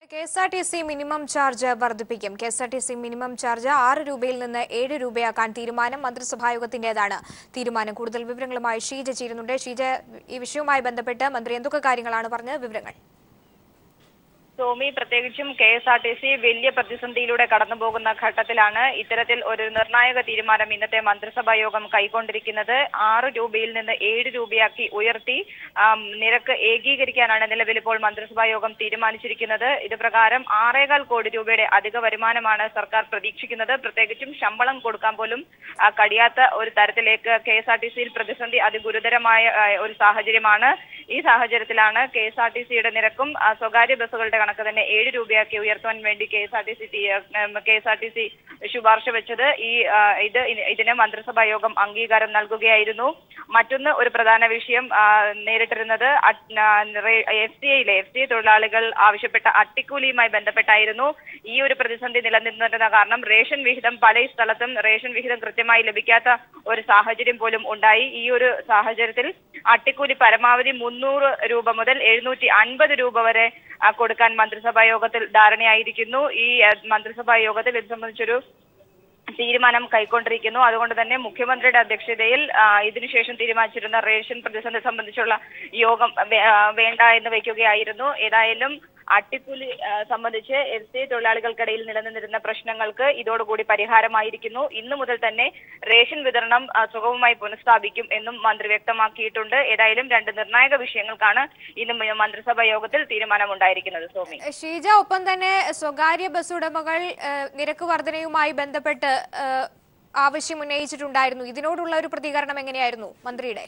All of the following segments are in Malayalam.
K S R T C minimum charge വർദ്ധിപ്പിക്കും K S R T C minimum charge ആറ് രൂപയിൽ നിന്ന് ഏഴ് രൂപയാക്കാൻ തീരുമാനം മന്ത്രിസഭായോഗത്തിന്റേതാണ് തീരുമാനം കൂടുതൽ വിവരങ്ങളുമായി ഷീജ ചേരുന്നുണ്ട് ഷീജ ഈ വിഷയവുമായി ബന്ധപ്പെട്ട് മന്ത്രി എന്തൊക്കെ കാര്യങ്ങളാണ് പറഞ്ഞത് വിവരങ്ങൾ സോമി പ്രത്യേകിച്ചും K S R T C വലിയ പ്രതിസന്ധിയിലൂടെ കടന്നു പോകുന്ന ഘട്ടത്തിലാണ് ഇത്തരത്തിൽ ഒരു നിർണായക തീരുമാനം ഇന്നത്തെ മന്ത്രിസഭാ യോഗം കൈക്കൊണ്ടിരിക്കുന്നത് ആറ് രൂപയിൽ നിന്ന് ഏഴ് രൂപയാക്കി ഉയർത്തി ആം, നിരക്ക് ഏകീകരിക്കാനാണ് നിലവിൽ ഇപ്പോൾ മന്ത്രിസഭാ യോഗം തീരുമാനിച്ചിരിക്കുന്നത് ഇത് പ്രകാരം ആറേകാൽ കോടി രൂപയുടെ അധിക വരുമാനമാണ് സർക്കാർ പ്രതീക്ഷിക്കുന്നത് പ്രത്യേകിച്ചും ശമ്പളം കൊടുക്കാൻ പോലും ആ, കഴിയാത്ത ഒരു തരത്തിലേക്ക് കെ എസ് ആർ ടി സിയിൽ പ്രതിസന്ധി അതിഗുരുതരമായ ആ, ഒരു സാഹചര്യമാണ് ഈ സാഹചര്യത്തിലാണ് കെ എസ് ആർ ടി സിയുടെ നിരക്കും ആ, സ്വകാര്യ ബസ്സുകളുടെ കണക്ക് തന്നെ ഏഴ് രൂപയാക്കി ഉയർത്താൻ വേണ്ടി K S R T C K S R T C ശുപാർശ വെച്ചത് ഈ ആ, ഇത് ഇ- ഇതിന് മന്ത്രിസഭാ യോഗം അംഗീകാരം നൽകുകയായിരുന്നു മറ്റൊന്ന് ഒരു പ്രധാന വിഷയം ആ, നേരിട്ടിരുന്നത് എഫ് സി ഐയിലെ എഫ് സി ഐ തൊഴിലാളികൾ ആവശ്യപ്പെട്ട അട്ടിക്കൂലിയുമായി ബന്ധപ്പെട്ടായിരുന്നു ഈ ഒരു പ്രതിസന്ധി നിലനിന്നിരുന്ന കാരണം റേഷൻ വിഹിതം പല സ്ഥലത്തും റേഷൻ വിഹിതം കൃത്യമായി ലഭിക്കാത്ത ഒരു സാഹചര്യം പോലും ഉണ്ടായി ഈ ഒരു സാഹചര്യത്തിൽ അട്ടിക്കൂലി പരമാവധി മുന്നൂറ് രൂപ മുതൽ എഴുന്നൂറ്റി അൻപത് രൂപ വരെ ആ, കൊടുക്കാൻ മന്ത്രിസഭാ യോഗത്തിൽ ധാരണയായിരിക്കുന്നു ഈ ആ, മന്ത്രിസഭാ യോഗത്തിൽ ഇത് സംബന്ധിച്ചൊരു തീരുമാനം കൈക്കൊണ്ടിരിക്കുന്നു അതുകൊണ്ട് തന്നെ മുഖ്യമന്ത്രിയുടെ അധ്യക്ഷതയിൽ ആ, ഇതിനുശേഷം തീരുമാനിച്ചിരുന്ന റേഷൻ പ്രതിസന്ധി സംബന്ധിച്ചുള്ള യോഗം വേ- ആ, വേണ്ട എന്ന് വയ്ക്കുകയായിരുന്നു ഏതായാലും അട്ടിക്കൂലി ആ, സംബന്ധിച്ച് എഫ് സി തൊഴിലാളികൾക്കിടയിൽ നിലനിന്നിരുന്ന പ്രശ്നങ്ങൾക്ക് ഇതോടുകൂടി പരിഹാരമായിരിക്കുന്നു ഇന്നു മുതൽ തന്നെ റേഷൻ വിതരണം ആ, സുഗമമായി പുനഃസ്ഥാപിക്കും എന്നും മന്ത്രി വ്യക്തമാക്കിയിട്ടുണ്ട് ഏതായാലും രണ്ട് നിർണായക വിഷയങ്ങൾക്കാണ് ഇന്ന് മന്ത്രിസഭാ യോഗത്തിൽ തീരുമാനമുണ്ടായിരിക്കുന്നത് സോമി ഷീജ ഒപ്പം തന്നെ സ്വകാര്യ ബസ് ഉടമകൾ ഏഹ്, നിരക്ക് വർധനയുമായി ബന്ധപ്പെട്ട് ഏഹ്, ആവശ്യം ഉന്നയിച്ചിട്ടുണ്ടായിരുന്നു ഇതിനോടുള്ള ഒരു പ്രതികരണം എങ്ങനെയായിരുന്നു മന്ത്രിയുടെ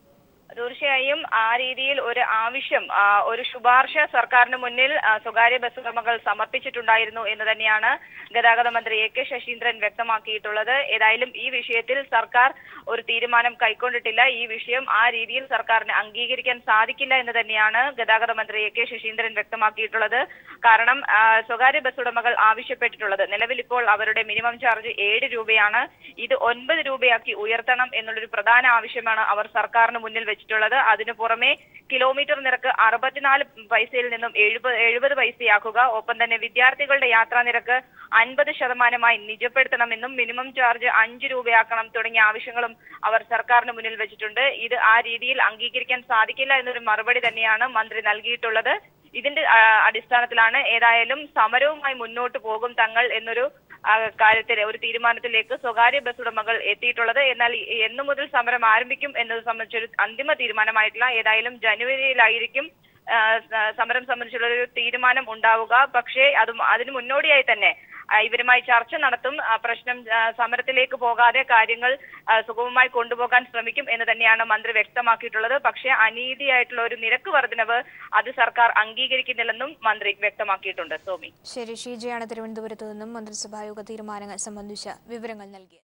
തീർച്ചയായും ആ രീതിയിൽ ഒരു ആവശ്യം ആ, ഒരു ശുപാർശ സർക്കാരിന് മുന്നിൽ ആ, സ്വകാര്യ ബസ് ഉടമകൾ സമർപ്പിച്ചിട്ടുണ്ടായിരുന്നു എന്ന് തന്നെയാണ് ഗതാഗത മന്ത്രി എ കെ ശശീന്ദ്രൻ വ്യക്തമാക്കിയിട്ടുള്ളത് ഏതായാലും ഈ വിഷയത്തിൽ സർക്കാർ ഒരു തീരുമാനം കൈക്കൊണ്ടിട്ടില്ല ഈ വിഷയം ആ രീതിയിൽ സർക്കാരിന് അംഗീകരിക്കാൻ സാധിക്കില്ല എന്ന് തന്നെയാണ് ഗതാഗത മന്ത്രി എ കെ ശശീന്ദ്രൻ വ്യക്തമാക്കിയിട്ടുള്ളത് കാരണം ആ, സ്വകാര്യ ബസ് ഉടമകൾ ആവശ്യപ്പെട്ടിട്ടുള്ളത് നിലവിൽ ഇപ്പോൾ അവരുടെ മിനിമം ചാർജ് ഏഴ് രൂപയാണ് ഇത് ഒൻപത് രൂപയാക്കി ഉയർത്തണം എന്നുള്ളൊരു പ്രധാന ആവശ്യമാണ് അവർ സർക്കാരിന് മുന്നിൽ വെച്ചിട്ടുള്ളത് അതിനു പുറമെ കിലോമീറ്റർ നിരക്ക് അറുപത്തിനാല് പൈസയിൽ നിന്നും എഴുപത് എഴുപത് പൈസയാക്കുക ഒപ്പം തന്നെ വിദ്യാർത്ഥികളുടെ യാത്രാ നിരക്ക് അൻപത് ശതമാനമായി നിജപ്പെടുത്തണമെന്നും മിനിമം ചാർജ് അഞ്ച് രൂപയാക്കണം തുടങ്ങിയ ആവശ്യങ്ങളും അവർ സർക്കാരിന് മുന്നിൽ വെച്ചിട്ടുണ്ട് ഇത് ആ രീതിയിൽ അംഗീകരിക്കാൻ സാധിക്കില്ല എന്നൊരു മറുപടി തന്നെയാണ് മന്ത്രി നൽകിയിട്ടുള്ളത് ഇതിന്റെ ആ, അടിസ്ഥാനത്തിലാണ് ഏതായാലും സമരവുമായി മുന്നോട്ട് പോകും തങ്ങൾ എന്നൊരു ആ, കാര്യത്തിൽ ഒരു തീരുമാനത്തിലേക്ക് സ്വകാര്യ ബസ് ഉടമകൾ എത്തിയിട്ടുള്ളത് എന്നാൽ ഈ- എന്നു മുതൽ സമരം ആരംഭിക്കും എന്നത് സംബന്ധിച്ചൊരു അന്തിമ തീരുമാനമായിട്ടില്ല ഏതായാലും ജനുവരിയിലായിരിക്കും ആ, സ- സമരം സംബന്ധിച്ചുള്ള ഒരു തീരുമാനം ഉണ്ടാവുക പക്ഷേ അത് അതിന് മുന്നോടിയായി തന്നെ ആ, ഇവരുമായി ചർച്ച നടത്തും ആ, പ്രശ്നം ആ, സമരത്തിലേക്ക് പോകാതെ കാര്യങ്ങൾ ആ, സുഗമമായി കൊണ്ടുപോകാൻ ശ്രമിക്കും എന്ന് തന്നെയാണ് മന്ത്രി വ്യക്തമാക്കിയിട്ടുള്ളത് പക്ഷേ അനീതിയായിട്ടുള്ള ഒരു നിരക്ക് വർധനവ് അത് സർക്കാർ അംഗീകരിക്കുന്നില്ലെന്നും മന്ത്രി വ്യക്തമാക്കിയിട്ടുണ്ട് സോമി ശരി ഷീജയാണ് തിരുവനന്തപുരത്ത് നിന്നും മന്ത്രിസഭായോഗ തീരുമാനങ്ങൾ സംബന്ധിച്ച വിവരങ്ങൾ നൽകിയത്